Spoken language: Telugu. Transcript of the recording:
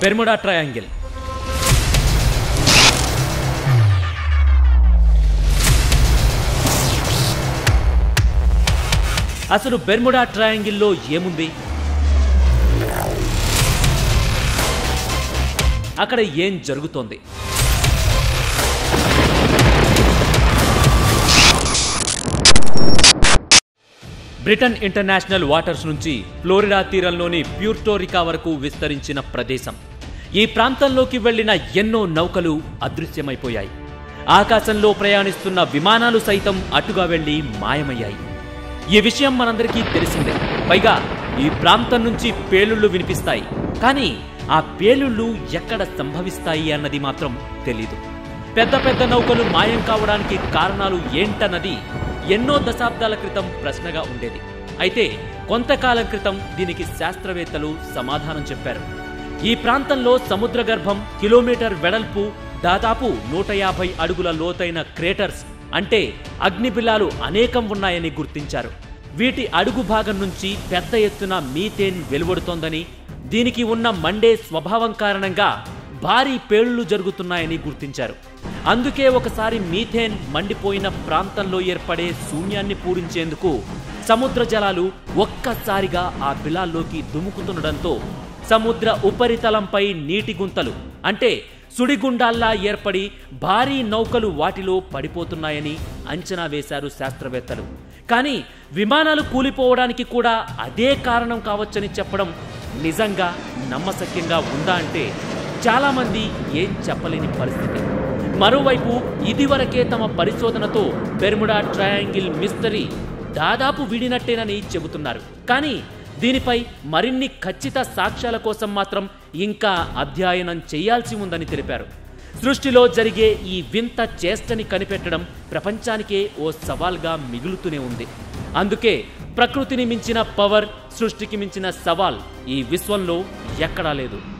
బెర్ముడా ట్రయాంగిల్ అసలు బెర్ముడా ట్రయాంగిల్లో ఏముంది అక్కడ ఏం జరుగుతోంది బ్రిటన్ ఇంటర్నేషనల్ వాటర్స్ నుంచి ఫ్లోరిడా తీరంలోని ప్యూర్టోరికా వరకు విస్తరించిన ప్రదేశం ఈ ప్రాంతంలోకి వెళ్లిన ఎన్నో నౌకలు అదృశ్యమైపోయాయి ఆకాశంలో ప్రయాణిస్తున్న విమానాలు సైతం అటుగా వెళ్లి మాయమయ్యాయి ఈ విషయం మనందరికీ తెలిసిందే పైగా ఈ ప్రాంతం నుంచి పేలుళ్లు వినిపిస్తాయి కానీ ఆ పేలుళ్లు ఎక్కడ సంభవిస్తాయి అన్నది మాత్రం తెలీదు పెద్ద పెద్ద నౌకలు మాయం కావడానికి కారణాలు ఏంటన్నది ఎన్నో దశాబ్దాల క్రితం ప్రశ్నగా ఉండేది అయితే కొంతకాలం క్రితం దీనికి శాస్త్రవేత్తలు సమాధానం చెప్పారు ఈ ప్రాంతంలో సముద్ర గర్భం కిలోమీటర్ వెడల్పు దాదాపు నూట యాభై అడుగుల లోతైన క్రేటర్స్ అంటే అగ్నిబిలాలు అనేకం ఉన్నాయని గుర్తించారు వీటి అడుగు భాగం నుంచి పెద్ద ఎత్తున మీథేన్ వెలువడుతోందని దీనికి ఉన్న మండే స్వభావం కారణంగా భారీ పేలుళ్లు జరుగుతున్నాయని గుర్తించారు అందుకే ఒకసారి మీథేన్ మండిపోయిన ప్రాంతంలో ఏర్పడే శూన్యాన్ని పూరించేందుకు సముద్ర జలాలు ఒక్కసారిగా ఆ బిలాల్లోకి దుముకుతుండడంతో సముద్ర ఉపరితలంపై నీటి గుంతలు అంటే సుడిగుండాల్లా ఏర్పడి భారీ నౌకలు వాటిలో పడిపోతున్నాయని అంచనా వేశారు శాస్త్రవేత్తలు కానీ విమానాలు కూలిపోవడానికి కూడా అదే కారణం కావచ్చని చెప్పడం నిజంగా నమ్మశక్యంగా ఉందా అంటే చాలామంది ఏం చెప్పలేని పరిస్థితి మరోవైపు ఇదివరకే తమ పరిశోధనతో బెర్ముడా ట్రయాంగిల్ మిస్టరీ దాదాపు విడినట్టేనని చెబుతున్నారు కానీ దీనిపై మరిన్ని ఖచ్చిత సాక్ష్యాల కోసం మాత్రం ఇంకా అధ్యయనం చేయాల్సి ఉందని తెలిపారు సృష్టిలో జరిగే ఈ వింత చేష్టని కనిపెట్టడం ప్రపంచానికే ఓ సవాల్గా మిగులుతూనే ఉంది అందుకే ప్రకృతిని మించిన పవర్ సృష్టికి మించిన సవాల్ ఈ విశ్వంలో ఎక్కడా లేదు